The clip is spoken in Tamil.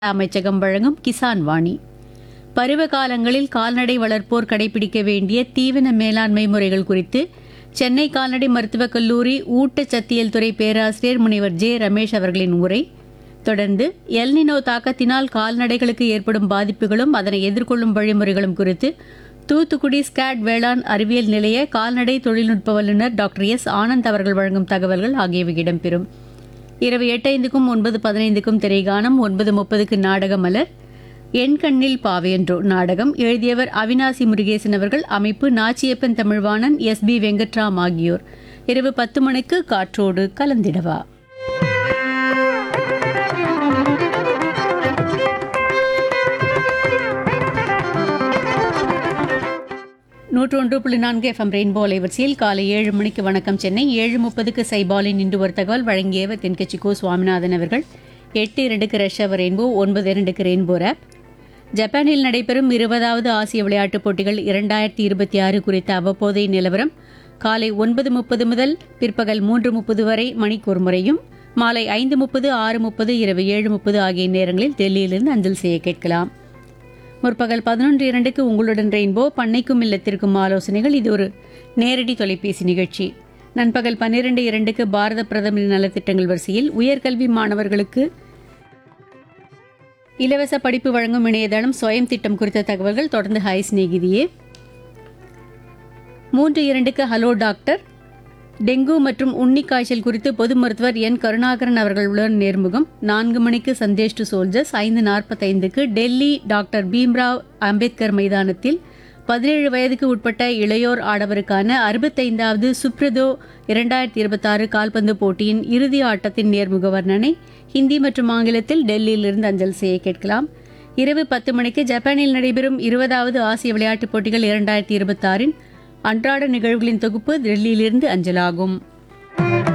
அமைச்சகம் வழங்கும் கிசான் வாணி பருவ காலங்களில் கால்நடை வளர்ப்போர் கடைபிடிக்க வேண்டிய தீவன மேலாண்மை முறைகள் குறித்து சென்னை கால்நடை மருத்துவக் கல்லூரி ஊட்டச்சத்தியல் துறை பேராசிரியர் முனைவர் ஜே ரமேஷ் அவர்களின் உரை தொடர்ந்து எல்னினோ தாக்கத்தினால் கால்நடைகளுக்கு ஏற்படும் பாதிப்புகளும் அதனை எதிர்கொள்ளும் வழிமுறைகளும் குறித்து தூத்துக்குடி ஸ்காட் வேளாண் அறிவியல் நிலைய கால்நடை தொழில்நுட்ப வல்லுநர் டாக்டர் எஸ் ஆனந்த் அவர்கள் வழங்கும் தகவல்கள் ஆகியவை இடம்பெறும் இரவு எட்டு ஐந்துக்கும் ஒன்பது பதினைந்துக்கும் திரைகானம் ஒன்பது முப்பதுக்கு நாடக மலர் என் கண்ணில் பாவையன்றோ நாடகம் எழுதியவர் அவினாசி முருகேசன் அவர்கள் அமைப்பு நாச்சியப்பன் தமிழ்வாணன் எஸ் பி வெங்கட்ராம் ஆகியோர் இரவு பத்து மணிக்கு காற்றோடு கலந்திடவா நூற்று ஒன்று புள்ளி நான்கு எஃப்எம் ரெயின்போ அலைவரிசையில் காலை ஏழு மணிக்கு வணக்கம் சென்னை ஏழு முப்பதுக்கு சைபாலின் இன்று ஒரு தகவல் வழங்கியவர் தென்கட்சி கோ சுவாமிநாதன் அவர்கள் எட்டு இரண்டுக்கு ரஷ்யாவர் ரெயின்போ ஒன்பது இரண்டுக்கு ரெயின்போ ரேப் ஜப்பானில் நடைபெறும் இருபதாவது ஆசிய விளையாட்டுப் போட்டிகள் இரண்டாயிரத்தி இருபத்தி ஆறு குறித்த அவ்வப்போதைய நிலவரம் காலை ஒன்பது முப்பது முதல் பிற்பகல் மூன்று முப்பது வரை மணிக்கு ஒரு முறையும் மாலை ஐந்து முப்பது ஆறு முப்பது இரவு ஏழு முப்பது ஆகிய நேரங்களில் டெல்லியிலிருந்து அஞ்சல் செய்ய கேட்கலாம் முற்பகல் பதினொன்று இரண்டுக்கு உங்களுடன் ரெயின்போ பண்ணைக்கும் இல்லத்திற்கும் ஆலோசனைகள் இது ஒரு நேரடி தொலைபேசி நிகழ்ச்சி நண்பகல் பன்னிரண்டு இரண்டுக்கு பாரத பிரதமரின் நலத்திட்டங்கள் வரிசையில் உயர்கல்வி மாணவர்களுக்கு இலவச படிப்பு வழங்கும் இணையதளம் சுயம் திட்டம் குறித்த தகவல்கள் தொடர்ந்து ஹாய் சிநேகிதியே மூன்று இரண்டுக்கு ஹலோ டாக்டர் டெங்கு மற்றும் உண்ணி காய்ச்சல் குறித்து பொது மருத்துவர் என் கருணாகரன் அவர்களுடன் நேர்முகம் நான்கு மணிக்கு சந்தேஷ் டு சோல்ஜர்ஸ் ஐந்து நாற்பத்தைந்துக்கு டெல்லி டாக்டர் பீம்ராவ் அம்பேத்கர் மைதானத்தில் பதினேழு வயதுக்கு உட்பட்ட இளையோர் ஆடவருக்கான அறுபத்தைந்தாவது சுப்ரதோ இரண்டாயிரத்தி இருபத்தாறு கால்பந்து போட்டியின் இறுதி ஆட்டத்தின் நேர்முக வர்ணனை ஹிந்தி மற்றும் ஆங்கிலத்தில் டெல்லியிலிருந்து அஞ்சல் செய்ய கேட்கலாம் இரவு பத்து மணிக்கு ஜப்பானில் நடைபெறும் இருபதாவது ஆசிய விளையாட்டுப் போட்டிகள் இரண்டாயிரத்தி இருபத்தாறின் அன்றாட நிகழ்வுகளின் தொகுப்பு டெல்லியிலிருந்து அஞ்சலாகும்